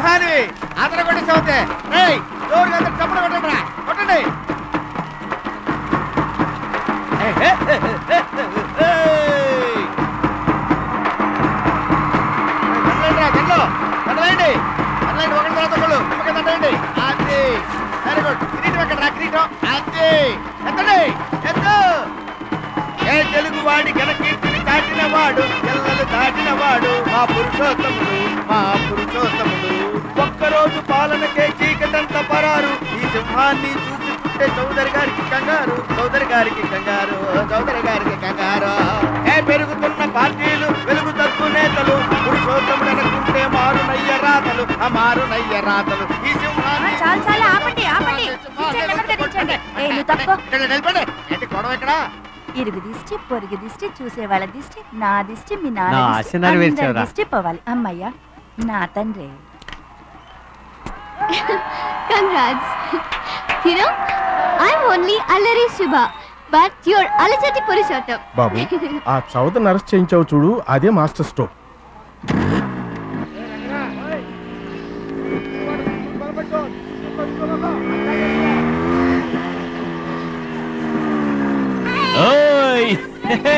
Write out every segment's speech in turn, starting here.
సింహాని అతను కొట్టేసి అవుతే రేయ్ జోరుగా అందరు చప్పుడు కొట్టండి రా కొట్టండి ఏయ్, ఏ, ఏ, ఏ, ఏ, ఏయ్. దండలేండి రా, దండలు. దండలేండి. దండలేండి, ఒకరి తర్వాత ఒకళ్ళు. నిమ్మకాయ దండలేండి. అది. Very good. కిరీటం ఎక్కడ రా, కిరీటం. అది. ఎత్తండి. ఎత్తు. ఏ తెలుగు వాడి ఘనకీర్తిని దాటిన వాడు ఎల్లలు దాటిన వాడు మా పురుషోత్తముడు మా పురుషోత్తముడు ఒక్కరోజు పాలనకే చీకటంత పరారు ఈ సింహాన్ని చూసుకుంటే చౌదరి గారికి కంగారు చౌదరి గారికి కంగారు చౌదరి గారికి కంగారు ఏ పెరుగుతున్న పార్టీలు వెలుగు తగ్గు నేతలు పురుషోత్తముడు అనుకుంటే మారు నయ్య రాతలు ఆ మారు నయ్య రాతలు ఈ సింహాన్ని చాలు చాలు ఆపండి ఆపండి దించండి, నెమ్మదిగా దించండి. ఏయ్, నువ్వు తప్పుకో. ఇక్కడ నిలబడి ఏంటి గొడవ ఇక్కడ ఇరుగు దిష్టి పొరుగు దిష్టి చూసే వాళ్ళ దిష్టి నా దిష్టి మీ నా నాన్న ఆశ దిష్టి నెరవేర్చావురా. అందరి దిష్టి పోవాలి అమ్మయ్య నా తండ్రి Congrats. you know, I'm only Allari Shubha, but you're Alachati Purushottam. బాబు ఆ చౌదరిని అరెస్ట్ చేయించావు చూడు అదే మాస్టర్ స్ట్రోక్ ఓయ్ హే!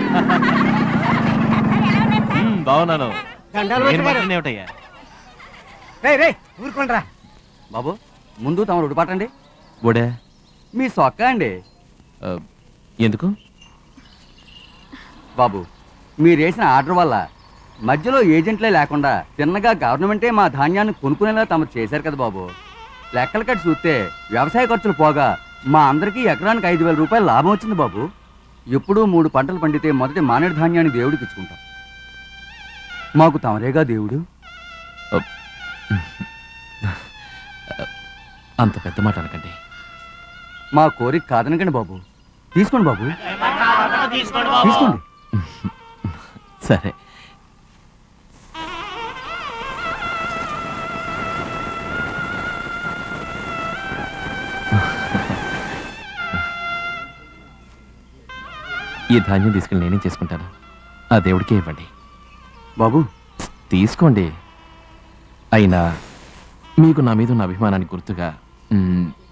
మ్మ్, బాగున్నాను నేను మాత్రం ఏమిటయ్యా ఊరుకోండిరా బాబు ముందు తమరు ఉడిపాటండి బోడే మీ సొక్క అండి ఆ, ఎందుకు బాబు మీరేసిన ఆర్డర్ వల్ల మధ్యలో ఏజెంట్లే లేకుండా తిన్నగా గవర్నమెంటే మా ధాన్యాన్ని కొనుక్కునేలా తమరు చేశారు కదా బాబు లెక్కలు కట్టి చూస్తే వ్యవసాయ ఖర్చులు పోగా మా అందరికీ ఎకరానికి ఐదు వేల రూపాయలు లాభం వచ్చింది బాబు ఎప్పుడూ మూడు పంటలు పండితే మొదటి మానేడు ధాన్యాన్ని దేవుడికి ఇచ్చుకుంటాం మాకు తమరేగా దేవుడు అంత పెద్ద మాట అనకండి మా కోరిక కాదనకండి బాబు తీసుకోండి బాబు తీసుకోండి సరే ఈ ధాన్యం తీసుకెళ్ళి నేనేం చేసుకుంటాను ఆ దేవుడికే ఇవ్వండి బాబు తీసుకోండి అయినా మీకు నా మీద ఉన్న అభిమానానికి గుర్తుగా మ్,